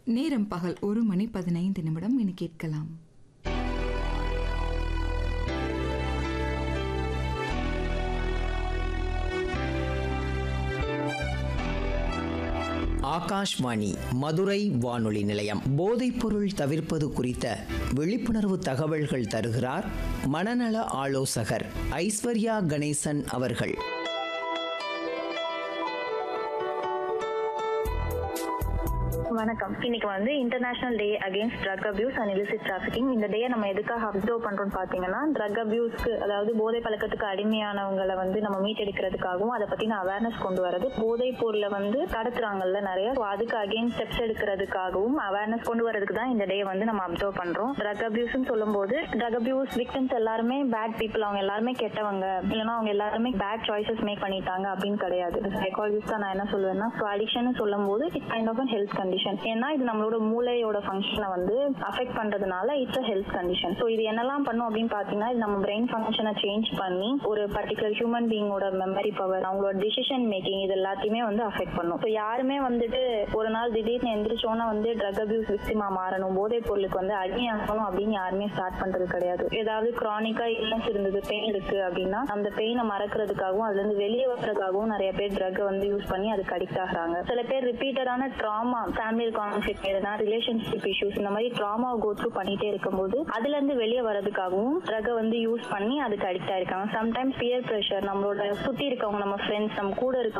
நேரம் பகல் ஒரு மணி பதினைந்து நிமிடம் இனி கேட்கலாம் ஆகாஷ்வாணி மதுரை வானொலி நிலையம் போதைப்பொருள் தவிர்ப்பது குறித்த விழிப்புணர்வு தகவல்கள் தருகிறார் மனநல ஆலோசகர் ஐஸ்வர்யா கணேசன் அவர்கள் வணக்கம் இன்னைக்கு வந்து international day against drug abuse and illicit trafficking இந்த டே நம்ம எதுக்காக அப்சர்வ் பண்றோம் பாத்தீங்கன்னா ட்ரக் அபியூஸ்க்கு அதாவது போதை பழக்கத்துக்கு அடிமையானவங்களை வந்து நம்ம மீட்டெடுக்கிறதுக்காகவும் அதை பத்தின அவேர்னஸ் கொண்டு வரது போதை பொருளை வந்து கடத்துறாங்கல்ல நிறைய So அதுக்கு அகெயின் ஸ்டெப்ஸ் எடுக்கிறதுக்காகவும் அவேர்னஸ் கொண்டு வரதுக்கு தான் இந்த டே வந்து நம்ம அப்சர்வ் பண்றோம் ட்ரக் அபியூஸ்னு சொல்லும்போது ட்ரக் அபியூஸ் விக்டிம்ஸ் எல்லாருமே பேட் பீப்புள் அவங்க எல்லாருமே கெட்டவங்க இல்லைன்னா அவங்க எல்லாருமே பேட் சாய்ஸஸ் மேக் பண்ணிட்டாங்க அப்படின்னு கிடையாது சைக்காலஜிஸ்டா நான் என்ன சொல்லுவேன்னா அடிக்ஷன் சொல்லும் போது it's kind of health condition ஏன்னா இது நம்மளோட மூளையோட ஃபங்க்ஷனை வந்து அஃபெக்ட் பண்றதுனால it's a health condition so இது என்னெல்லாம் பண்ணும் அப்படின்னு பாத்தீங்கன்னா இது நம்ம பிரெயின் ஃபங்க்ஷனை சேஞ்ச் பண்ணி ஒரு பர்டிகுலர் ஹியூமன் பீயிங்கோட மெமரி பவர் அவங்களோட டிசிஷன் மேக்கிங் இது எல்லாத்தையுமே வந்து அஃபெக்ட் பண்ணும் ஸோ யாருமே வந்துட்டு ஒரு நாள் திடீர்னு எந்திரிச்சோன்னா வந்து ட்ரக் அபியூஸ் விக்டிமா மாறணும் போதைப் பொருளுக்கு வந்து அடிமையாகணும் அப்படின்னு யாருமே ஸ்டார்ட் பண்றது கிடையாது ஏதாவது கிரானிக்கா இல்னஸ் இருந்தது பெயின் இருக்கு அப்படின்னா அந்த பெயினை மறக்கிறதுக்காகவும் அதுல இருந்து வெளியே வர்றதுக்காகவும் நிறைய பேர் ட்ரக் வந்து யூஸ் பண்ணி அதுக்கு அடிக்ட் ஆகுறாங்க சில பேர் ரிப்பீட்டடான ட்ராமா ஃபேமிலி கான்ஃபிளிக் எதுனா ரிலேஷன்ஷிப் இஷ்யூஸ் இந்த மாதிரி ட்ராமா கோ த்ரூ பண்ணிட்டே இருக்கும்போது அதுல இருந்து வெளியே வர்றதுக்காகவும் ட்ரக்கை வந்து யூஸ் பண்ணி அதுக்கு அடிக்ட் ஆயிருக்காங்க சம்டைம்ஸ் பியர் ப்ரெஷர் நம்மளோட சுத்தி இருக்கவங்க நம்ம ஃப்ரெண்ட்ஸ் நம்ம கூட இருக்க